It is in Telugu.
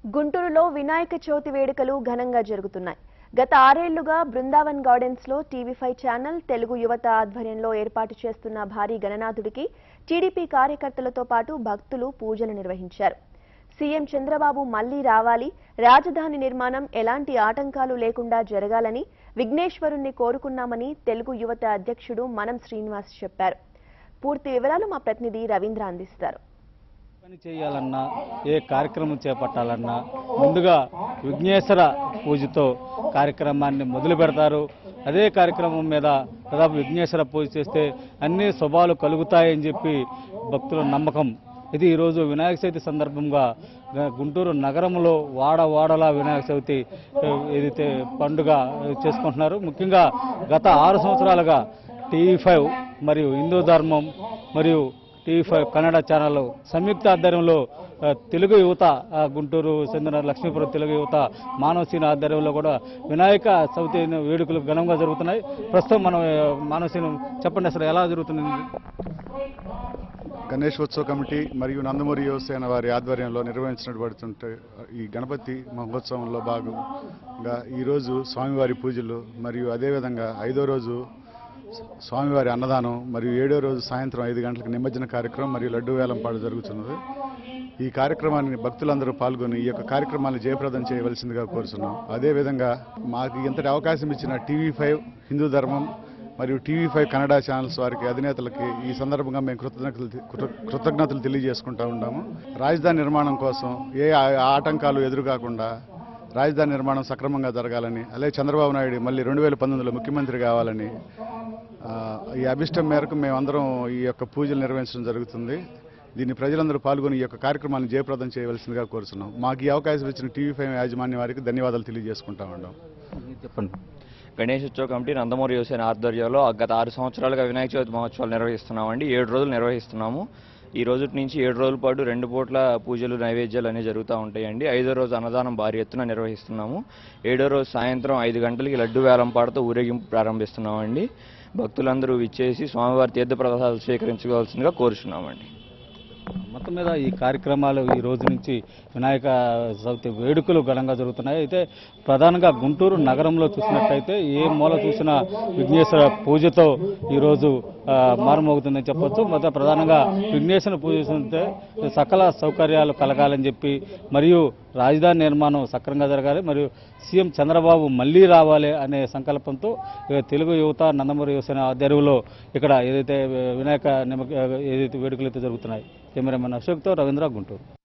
గుంటూరులో వినాయక చవితి వేడుకలు ఘనంగా జరుగుతున్నాయి గత ఆరేళ్లుగా బృందావన్ గార్డెన్స్ లో టీవీ ఫైవ్ ఛానల్ తెలుగు యువత ఆధ్వర్యంలో ఏర్పాటు చేస్తున్న భారీ గణనాథుడికి టీడీపీ కార్యకర్తలతో పాటు భక్తులు పూజలు నిర్వహించారు సీఎం చంద్రబాబు మళ్లీ రావాలి రాజధాని నిర్మాణం ఎలాంటి ఆటంకాలు లేకుండా జరగాలని విఘ్నేశ్వరుణ్ణి కోరుకున్నామని తెలుగు యువత అధ్యక్షుడు మనం శ్రీనివాస్ చెప్పారు పూర్తి వివరాలు మా ప్రతినిధి రవీంద్ర అందిస్తారు పని చేయాలన్నా ఏ కార్యక్రమం చేపట్టాలన్నా ముందుగా విఘ్నేశ్వర పూజతో కార్యక్రమాన్ని మొదలు పెడతారు అదే కార్యక్రమం మీద దాదాపు విఘ్నేశ్వర పూజ చేస్తే అన్ని శుభాలు కలుగుతాయని చెప్పి భక్తుల నమ్మకం ఇది ఈరోజు వినాయక చవితి సందర్భంగా గ- గుంటూరు నగరంలో వాడ వాడలా వినాయక చవితి ఏ, ఏదైతే పండుగ చేసుకుంటున్నారు ముఖ్యంగా గత ఆరు సంవత్సరాలుగా టీవీ ఫైవ్ మరియు హిందూ ధర్మం మరియు టీవీ ఫైవ్ కన్నడ ఛానల్ సంయుక్త ఆధ్వర్యంలో ఆ, తెలుగు యువత ఆ, గుంటూరు చెందిన లక్ష్మీపురం తెలుగు యువత మానవసీన ఆధ్వర్యంలో కూడా వినాయక చవితి వేడుకలు ఘనంగా జరుగుతున్నాయి ప్రస్తుతం మనం ఆ, మానవసీన చెప్పండి అసలు ఎలా జరుగుతుంది గణేష్ ఉత్సవ కమిటీ మరియు నందమూరి యువసేన వారి ఆధ్వర్యంలో నిర్వహించబడుతుంటే ఈ గణపతి మహోత్సవంలో భాగంగా ఈరోజు స్వామివారి పూజలు మరియు అదేవిధంగా ఐదో రోజు స్వామివారి అన్నదానం మరియు ఏడో రోజు సాయంత్రం ఐదు గంటలకు నిమజ్జన కార్యక్రమం మరియు లడ్డు వేలంపాడు జరుగుతున్నది ఈ కార్యక్రమాన్ని భక్తులందరూ పాల్గొని ఈ యొక్క కార్యక్రమాన్ని జయప్రదం చేయవలసిందిగా కోరుతున్నాం అదేవిధంగా మాకు ఇంతటి అవకాశం ఇచ్చిన టీవీ ఫైవ్ హిందూ ధర్మం మరియు టీవీ ఫైవ్ కన్నడ ఛానల్స్ వారికి అధినేతలకి ఈ సందర్భంగా మేము కృతజ్ఞతలు కృత- కృతజ్ఞతలు తెలియజేసుకుంటా ఉన్నాము రాజధాని నిర్మాణం కోసం ఏ ఆ- ఆటంకాలు ఎదురుకాకుండా రాజధాని నిర్మాణం సక్రమంగా జరగాలని అలాగే చంద్రబాబు నాయుడు మళ్ళీ రెండు వేల పంతొమ్మిదిలో ముఖ్యమంత్రి కావాలని ఆ, ఈ అభిష్టం మేరకు మేమందరం ఈ యొక్క పూజలు నిర్వహించడం జరుగుతుంది దీన్ని ప్రజలందరూ పాల్గొని ఈ యొక్క కార్యక్రమాన్ని జయప్రదం చేయవలసిందిగా కోరుతున్నాం మాకు ఈ అవకాశం ఇచ్చిన టీవీ ఫైవ్ యాజమాన్యం వారికి ధన్యవాదాలు తెలియజేసుకుంటా ఉన్నాం చెప్పండి గణేష్ ఉత్సవ కమిటీ నందమూరి యువసేన ఆధ్వర్యంలో గత ఆరు సంవత్సరాలుగా వినాయక చవితి మహోత్సవాలు నిర్వహిస్తున్నామండి ఏడు రోజులు నిర్వహిస్తున్నాము ఈ రోజు నుంచి ఏడు రోజుల పాటు రెండు పూట్ల పూజలు నైవేద్యాలు అనేవి జరుగుతూ ఉంటాయండి ఐదో రోజు అన్నదానం భారీ ఎత్తున నిర్వహిస్తున్నాము ఏడో రోజు సాయంత్రం ఐదు గంటలకి లడ్డు వేలం పాడుతూ ఊరేగింపు ప్రారంభిస్తున్నామండి భక్తులందరూ విచ్చేసి స్వామివారి తీర్థ ప్రసాదాలు స్వీకరించుకోవాల్సిందిగా కోరుచున్నామండి మొత్తం మీద ఈ కార్యక్రమాలు ఈ రోజు నుంచి వినాయక చవితి వేడుకలు ఘనంగా జరుగుతున్నాయి అయితే ప్రధానంగా గుంటూరు నగరంలో చూసినట్టయితే ఏ మూల చూసినా విఘ్నేశ్వర పూజతో ఈరోజు ఆ, మారుమోగుతుందని చెప్పొచ్చు మొదట ప్రధానంగా విఘ్నేశ్వర పూజ చేస్తుంటే సకల సౌకర్యాలు కలగాలని చెప్పి మరియు రాజధాని నిర్మాణం సక్రంగా జరగాలి మరియు సీఎం చంద్రబాబు మళ్ళీ రావాలి అనే సంకల్పంతో ఇక తెలుగు యువత నందమూరి యువసేన ఆధ్వర్యంలో ఇక్కడ ఏదైతే వినాయక నిమ ఏదైతే వేడుకలు అయితే జరుగుతున్నాయి కెమెరామెన్ అశోక్తో రవీంద్ర గుంటూరు